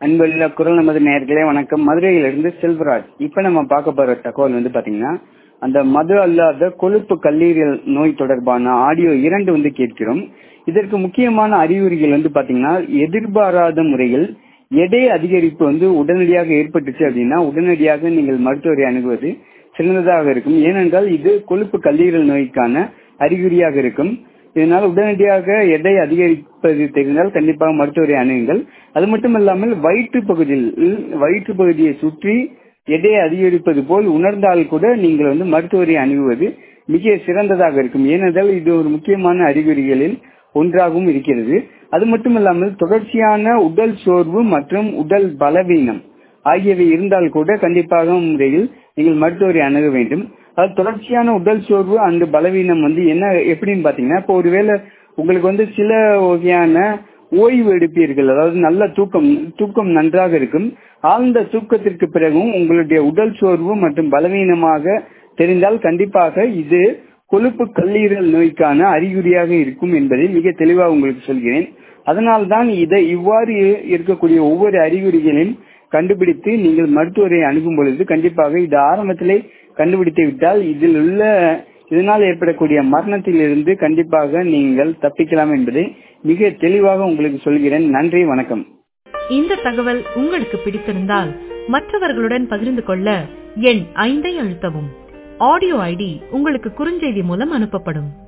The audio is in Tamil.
அன்புள்ள குரல் நமது நேர்களே வணக்கம் மதுரையிலிருந்து செல்வராஜ் இப்ப நம்ம பார்க்க போற தகவல் வந்து பாத்தீங்கன்னா அந்த மது அல்லாத கொழுப்பு கல்லீரல் நோய் தொடர்பான ஆடியோ இரண்டு வந்து கேட்கிறோம் இதற்கு முக்கியமான அறிகுறிகள் வந்து பாத்தீங்கன்னா எதிர்பாராத முறையில் எடை அதிகரிப்பு வந்து உடனடியாக ஏற்பட்டுச்சு அப்படின்னா உடனடியாக நீங்கள் மருத்துவரை அணுகுவது சிறந்ததாக இருக்கும் ஏனென்றால் இது கொழுப்பு கல்லீரல் நோய்க்கான அறிகுறியாக இருக்கும் இதனால் உடனடியாக எடை அதிகரிப்பது தெரிந்தால் கண்டிப்பாக மருத்துவரை அணுகுங்கள் அது மட்டும் இல்லாமல் வயிற்று பகுதியில் வயிற்று பகுதியை சுற்றி எடையை அதிகரிப்பது போல் உணர்ந்தால் கூட நீங்கள் வந்து மருத்துவரை அணுகுவது மிக சிறந்ததாக இருக்கும் ஏனென்றால் இது ஒரு முக்கியமான அறிகுறிகளில் ஒன்றாகவும் இருக்கிறது அது மட்டும் இல்லாமல் தொடர்ச்சியான உடல் சோர்வு மற்றும் உடல் பலவீனம் ஆகியவை இருந்தால் கூட கண்டிப்பாக முறையில் நீங்கள் மருத்துவரை அணுக வேண்டும் அது தொடர்ச்சியான உடல் சோர்வு அந்த பலவீனம் வந்து என்ன எப்படின்னு பாத்தீங்கன்னா இப்போ ஒருவேளை உங்களுக்கு வந்து சில வகையான ஓய்வு எடுப்பீர்கள் அதாவது நல்ல தூக்கம் தூக்கம் நன்றாக இருக்கும் ஆழ்ந்த தூக்கத்திற்கு பிறகும் உங்களுடைய உடல் சோர்வு மற்றும் பலவீனமாக தெரிந்தால் கண்டிப்பாக இது கொழுப்பு கல்லீரல் நோய்க்கான அறிகுறியாக இருக்கும் என்பதை மிக தெளிவாக உங்களுக்கு சொல்கிறேன் அதனால்தான் இதை இவ்வாறு இருக்கக்கூடிய ஒவ்வொரு அறிகுறிகளையும் கண்டுபிடித்து நீங்கள் மருத்துவரை அணுகும் பொழுது கண்டிப்பாக இது ஆரம்பத்திலே கண்டுபிடித்து விட்டால் இதில் உள்ள இதனால் ஏற்படக்கூடிய மரணத்திலிருந்து கண்டிப்பாக நீங்கள் தப்பிக்கலாம் என்பதை மிக தெளிவாக உங்களுக்கு சொல்கிறேன் நன்றி வணக்கம் இந்த தகவல் உங்களுக்கு பிடித்திருந்தால் மற்றவர்களுடன் பகிர்ந்து கொள்ள எண் ஐந்தை அழுத்தவும் ஆடியோ ஐடி உங்களுக்கு குறுஞ்செய்தி மூலம் அனுப்பப்படும்